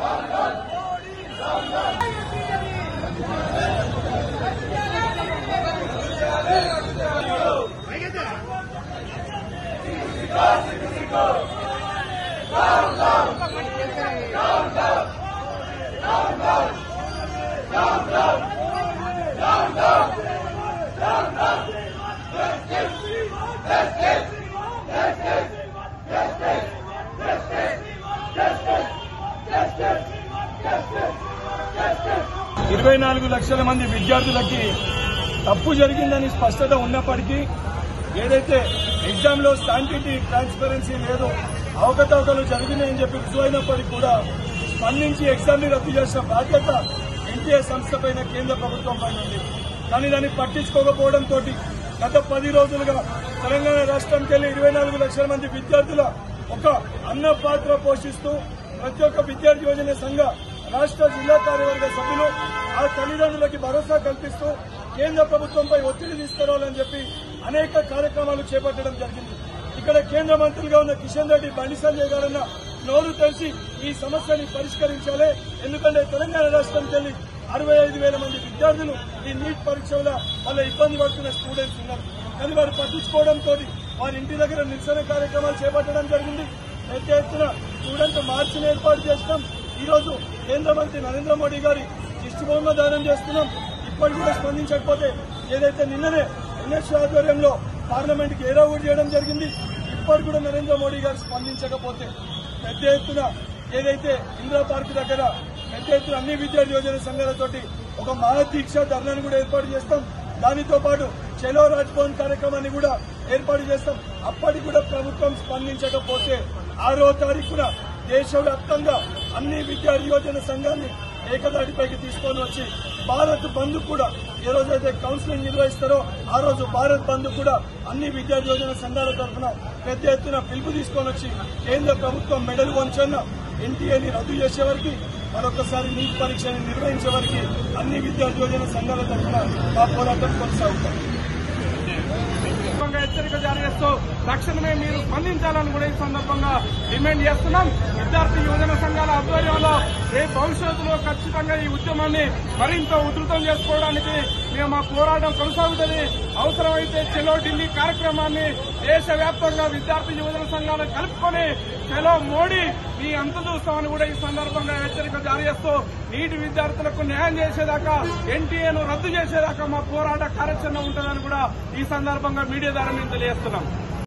ఇరవై నాలుగు లక్షల మంది విద్యార్థులకి తప్పు జరిగిందని స్పష్టత ఉన్నప్పటికీ ఏదైతే ఎగ్జామ్ లో శాంటిటీ ట్రాన్స్పరెన్సీ లేదు అవకతవకలు జరిగినాయని చెప్పి రుజువైనప్పటికీ కూడా స్పందించి ఎగ్జామ్ ని రద్దు చేసిన బాధ్యత ఎన్టీఏ సంస్థ పైన కేంద్ర ప్రభుత్వం పైన ఉంది కానీ దాన్ని పట్టించుకోకపోవడంతో గత పది రోజులుగా తెలంగాణ రాష్ట్రానికి వెళ్లి ఇరవై నాలుగు లక్షల మంది విద్యార్థుల ఒక అన్న పాత్ర పోషిస్తూ ప్రతి ఒక్క విద్యార్థి యోజన సంఘ రాష్ట్ర జిల్లా కార్యవర్గ సభ్యులు ఆ తల్లిదండ్రులకి భరోసా కల్పిస్తూ కేంద్ర ప్రభుత్వంపై ఒత్తిడి తీసుకురావాలని చెప్పి అనేక కార్యక్రమాలు చేపట్టడం జరిగింది ఇక్కడ కేంద్ర మంత్రులుగా ఉన్న కిషన్ రెడ్డి బండి సంజయ్ గారన్న నోరు తెలిసి ఈ సమస్యని పరిష్కరించాలి ఎందుకంటే తెలంగాణ రాష్ట్రానికి వెళ్లి అరవై ఐదు వేల మంది విద్యార్థులు ఈ నీట్ పరీక్షల వల్ల ఇబ్బంది పడుతున్న స్టూడెంట్స్ ఉన్నారు కానీ వారు పట్టించుకోవడంతో వారి ఇంటి దగ్గర నిరసన కార్యక్రమాలు చేపట్టడం జరిగింది పెద్ద ఎత్తున స్టూడెంట్ మార్చిని ఏర్పాటు చేసినాం ఈ రోజు కేంద్ర మంత్రి నరేంద్ర మోడీ గారి దిష్టి బొమ్మ దానం చేస్తున్నాం ఇప్పటి కూడా స్పందించకపోతే ఏదైతే నిన్ననే ఎన్ఎస్ ఆధ్వర్యంలో పార్లమెంట్ కి ఏరోగుడు చేయడం జరిగింది ఇప్పటి కూడా నరేంద్ర మోడీ గారు స్పందించకపోతే పెద్ద ఎత్తున ఏదైతే ఇందిరా పార్క్ దగ్గర పెద్ద ఎత్తున అన్ని విద్యార్థి యోజన సంఘాలతోటి ఒక మహాదీక్ష ధర్నాన్ని కూడా ఏర్పాటు చేస్తాం దానితో పాటు చెలో రాజ్భవన్ కార్యక్రమాన్ని కూడా ఏర్పాటు చేస్తాం అప్పటికి కూడా ప్రభుత్వం స్పందించకపోతే ఆరో తారీఖున దేశవ్యాప్తంగా అన్ని విద్యార్థి యోజన సంఘాన్ని ఏకదాటిపైకి తీసుకొని వచ్చి భారత్ బంద్ కూడా ఏ రోజైతే కౌన్సిలింగ్ నిర్వహిస్తారో ఆ రోజు భారత్ బంద్ కూడా అన్ని విద్యార్థి యోజన సంఘాల తరఫున పెద్ద ఎత్తున పిలుపు తీసుకొని వచ్చి కేంద్ర ప్రభుత్వం మెడల్ వంచన్న ఎన్టీఏని రద్దు చేసే వరకు మరొకసారి నీట్ పరీక్షని నిర్వహించే వరకు అన్ని విద్యార్థి యోజన సంఘాల తరఫున మా పోరాటం కొనసాగుతాం సందర్భంగా హెచ్చరిక జారీ చేస్తూ తక్షణమే మీరు స్పందించాలని కూడా ఈ సందర్భంగా డిమాండ్ చేస్తున్నాం విద్యార్థి యువజన సంఘాల ఆధ్వర్యంలో రేపు భవిష్యత్తులో ఖచ్చితంగా ఈ ఉద్యమాన్ని మరింత ఉధృతం చేసుకోవడానికి మేము మా పోరాటం కొనసాగుతుంది అవసరమైతే చెలో ఢిల్లీ కార్యక్రమాన్ని దేశవ్యాప్తంగా విద్యార్థి యువజన సంఘాలు కలుపుకొని చెలో మోడీ మీ అంత చూస్తామని కూడా ఈ సందర్భంగా హెచ్చరిక జారీ చేస్తూ నీటి విద్యార్థులకు న్యాయం చేసేదాకా ఎన్టీఏను రద్దు చేసేదాకా మా పోరాట కార్యాచరణ ఉంటుందని కూడా ఈ సందర్భంగా మీడియా ద్వారా మేము తెలియజేస్తున్నాం